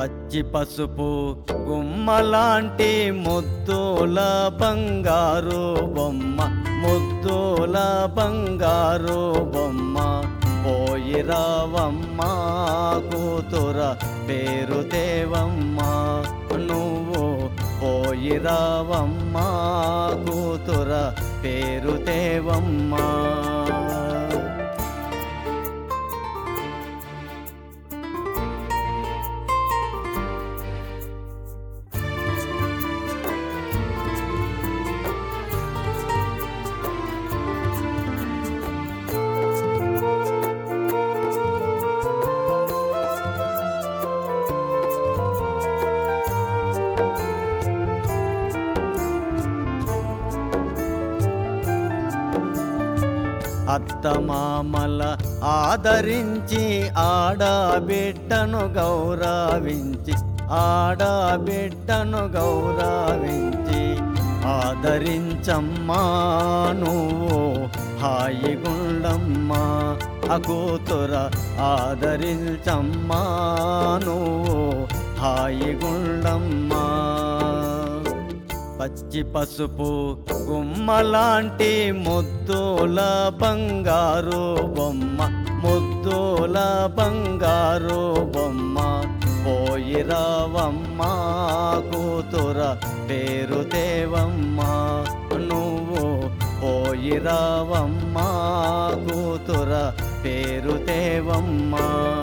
పచ్చి పసుపు గుమ్మలాంటి ముద్దుల బంగారు బొమ్మ ముద్దుల బంగారు బొమ్మ పోయి రావమ్మ కూతుర పేరు దేవమ్మ నువ్వు పోయి రావమ్మ కూతుర పేరు దేవమ్మ అత్తమామల ఆదరించి ఆడబిడ్డను గౌరవించి ఆడబిడ్డను గౌరవించి ఆదరించమ్మా నువ్వు హాయిగుండమ్మా ఆ కూతుర ఆదరించమ్మా నువ్వు హాయిగుండమ్మా పచ్చి పసుపు గుమ్మలాంటి ముద్దుల బంగారు బొమ్మ ముద్దుల బంగారు బొమ్మ పోయి రావమ్మ కూతుర పేరు దేవమ్మ నువ్వు పోయి రావమ్మ కూతుర పేరు దేవమ్మ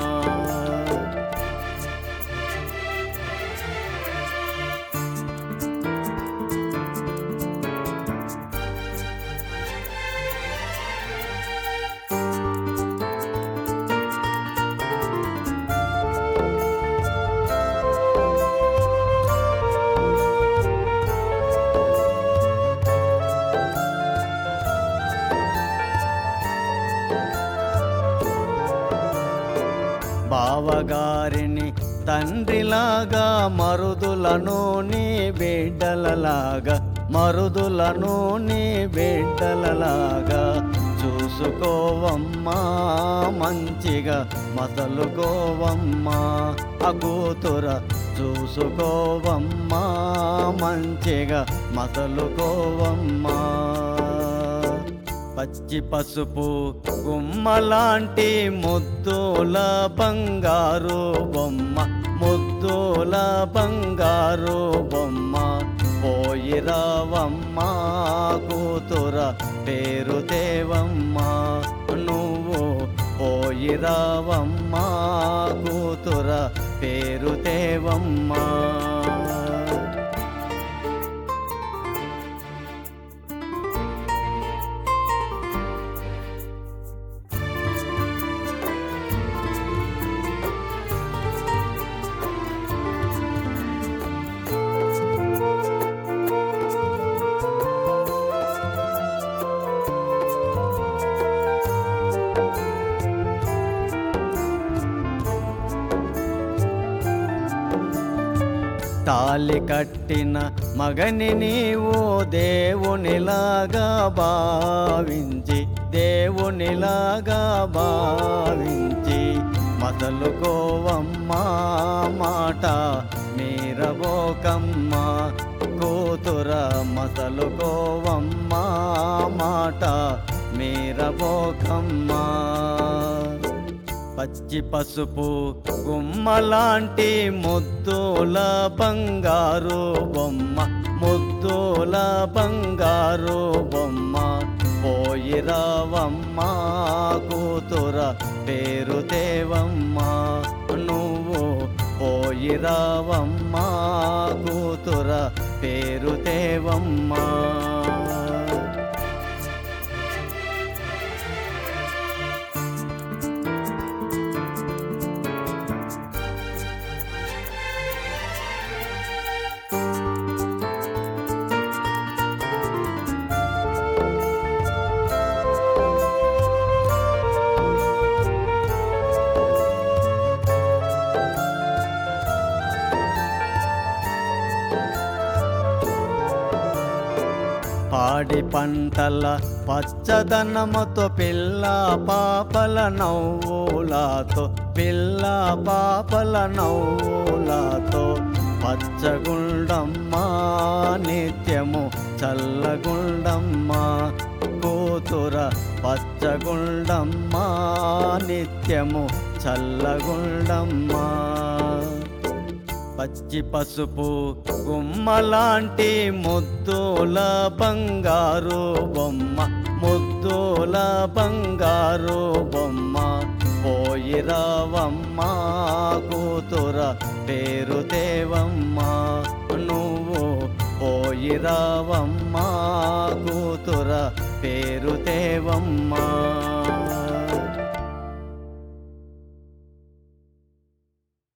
బావగారిని తండ్రిలాగా మరుదులను నీ బిడ్డలలాగా మరుదులను నీ బిడ్డలలాగా చూసుకోవమ్మా మంచిగా మసలుకోవమ్మా ఆ కూతుర చూసుకోవమ్మా మంచిగా మసలుకోవమ్మా పచ్చి పసుపు గుమ్మలాంటి ముద్దుల బంగారు బొమ్మ ముద్దుల బంగారు బొమ్మ పోయి రావమ్మ కూతుర పేరు దేవమ్మ నువ్వు పోయి రావమ్మ కూతుర పేరు దేవమ్మ తాలి కట్టిన మగని నీవు దేవునిలాగా భావించి దేవునిలాగా భావించి మసలుకోవమ్మా మాట మీరబోకమ్మా కూతుర మసలుకోవమ్మా మాట మీరబోకమ్మా పచ్చి పసుపు గుమ్మలాంటి ముద్దుల బంగారు బొమ్మ ముద్దుల బంగారు బొమ్మ పోయి రావమ్మ కూతుర పేరు దేవమ్మ నువ్వు పోయి రావమ్మ కూతుర పేరు దేవమ్మ పాడి పంటల పచ్చదనముతో పిల్ల పాపల నవ్వులాతో పిల్ల పాపల నవ్వులాతో పచ్చగుండమ్మా నిత్యము చల్లగుండమ్మా కూతుర పచ్చగుండమ్మా నిత్యము చల్లగుండమ్మా పచ్చి పసుపు గుమ్మలాంటి ముద్దుల బంగారు బొమ్మ ముద్దుల బంగారు బొమ్మ పోయి రావమ్మ కూతుర పేరు దేవమ్మ నువ్వు పోయి రావమ్మ కూతుర పేరు దేవమ్మ